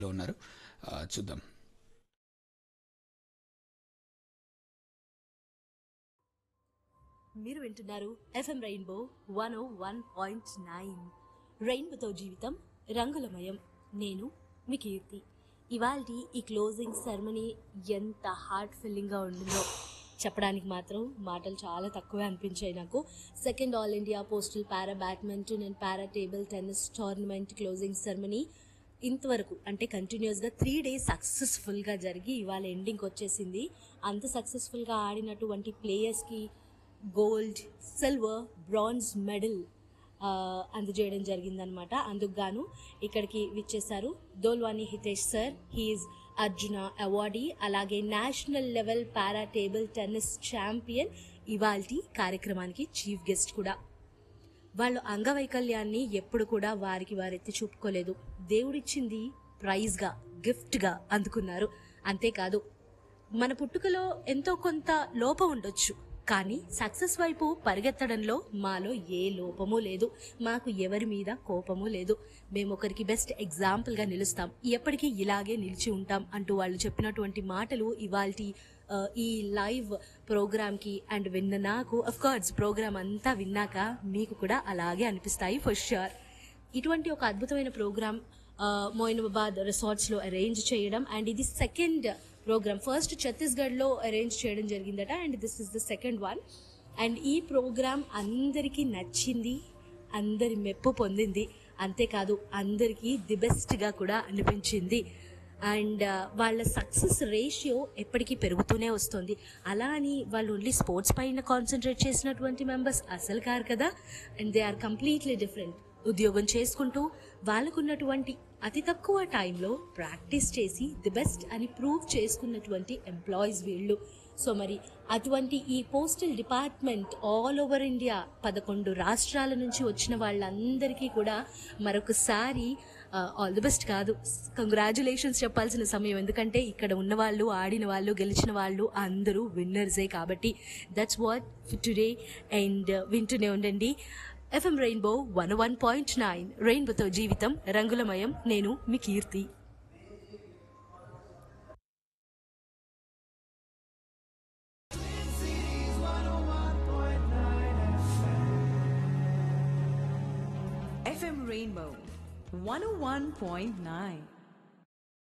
లో ఉన్నారు ఆ, చూద్దాం మీరు వింటున్నారు FM rainbow one O one point nine రెయిన్బోతో జీవితం రంగులమయం నేను మీ కీర్తి ఇవాల్టి ఈ క్లోజింగ్ సెరమనీ ఎంత హార్ట్ ఫిల్లింగ్గా ఉండిందో చెప్పడానికి మాత్రం మాటలు చాలా తక్కువే అనిపించాయి నాకు second all India postal para badminton and para table tennis tournament closing ceremony ఇంతవరకు అంటే కంటిన్యూస్గా త్రీ డేస్ సక్సెస్ఫుల్గా జరిగి ఇవాళ ఎండింగ్ వచ్చేసింది అంత సక్సెస్ఫుల్గా ఆడినటువంటి ప్లేయర్స్కి గోల్డ్ సిల్వర్ బ్రాంజ్ మెడల్ అందజేయడం జరిగిందనమాట అందుకు గాను ఇక్కడికి విచ్చేశారు Dolwani Hitesh sir he is Arjuna awardee అలాగే national level para table tennis champion ఇవాల్టి కార్యక్రమానికి చీఫ్ గెస్ట్ కూడా వాళ్ళు అంగవైకల్యాన్ని ఎప్పుడు కూడా వారికి వారెత్తి చూపుకోలేదు దేవుడిచ్చింది ప్రైజ్గా గిఫ్ట్గా అందుకున్నారు అంతేకాదు మన పుట్టుకలో ఎంతో కొంత లోపం ఉండొచ్చు కానీ సక్సెస్ వైపు పరిగెత్తడంలో మాలో ఏ లోపము లేదు మాకు ఎవరి మీద కోపము లేదు మేము ఒకరికి బెస్ట్ ఎగ్జాంపుల్గా నిలుస్తాం ఎప్పటికీ ఇలాగే నిలిచి ఉంటాం అంటూ వాళ్ళు చెప్పినటువంటి మాటలు ఇవాల్టి ఆ, ఈ లైవ్ ప్రోగ్రామ్కి అండ్ విన్న నాకు అఫ్ కోర్స్ ప్రోగ్రామ్ అంతా విన్నాక మీకు కూడా అలాగే అనిపిస్తాయి ఫర్ ష్యూర్ ఇటువంటి ఒక అద్భుతమైన ప్రోగ్రామ్ మోయినాబాద్ రిసార్ట్స్లో అరేంజ్ చేయడం అండ్ ఇది సెకండ్ ప్రోగ్రామ్ ఫస్ట్ ఛత్తీస్గఢ్లో అరేంజ్ చేయడం జరిగిందట and this is the second one and ఈ ప్రోగ్రామ్ అందరికీ నచ్చింది అందరి మెప్పు పొందింది అంతేకాదు అందరికీ ది బెస్ట్గా కూడా అనిపించింది అండ్ వాళ్ళ సక్సెస్ రేషియో ఎప్పటికీ పెరుగుతూనే వస్తుంది అలా అని వాళ్ళు ఓన్లీ స్పోర్ట్స్ పైన కాన్సన్ట్రేట్ చేసినటువంటి మెంబర్స్ అసలు కారు కదా and they are completely different ఉద్యోగం చేసుకుంటూ వాళ్ళకున్నటువంటి అతి తక్కువ టైంలో ప్రాక్టీస్ చేసి ది బెస్ట్ అని ప్రూవ్ చేసుకున్నటువంటి ఎంప్లాయీస్ వీళ్ళు సో మరి అటువంటి ఈ postal department all over India పదకొండు రాష్ట్రాల నుంచి వచ్చిన వాళ్ళందరికీ కూడా మరొకసారి ఆల్ ది బెస్ట్ కాదు కంగ్రాచులేషన్స్ చెప్పాల్సిన సమయం ఎందుకంటే ఇక్కడ ఉన్న వాళ్ళు ఆడిన వాళ్ళు గెలిచిన వాళ్ళు అందరూ విన్నర్సే కాబట్టి దట్స్ వాట్ టుడే అండ్ వింటూనే ఉండండి FM rainbow one one point nine రెయిన్బోతో జీవితం రంగులమయం నేను మీ కీర్తి FM Rainbow 101.9.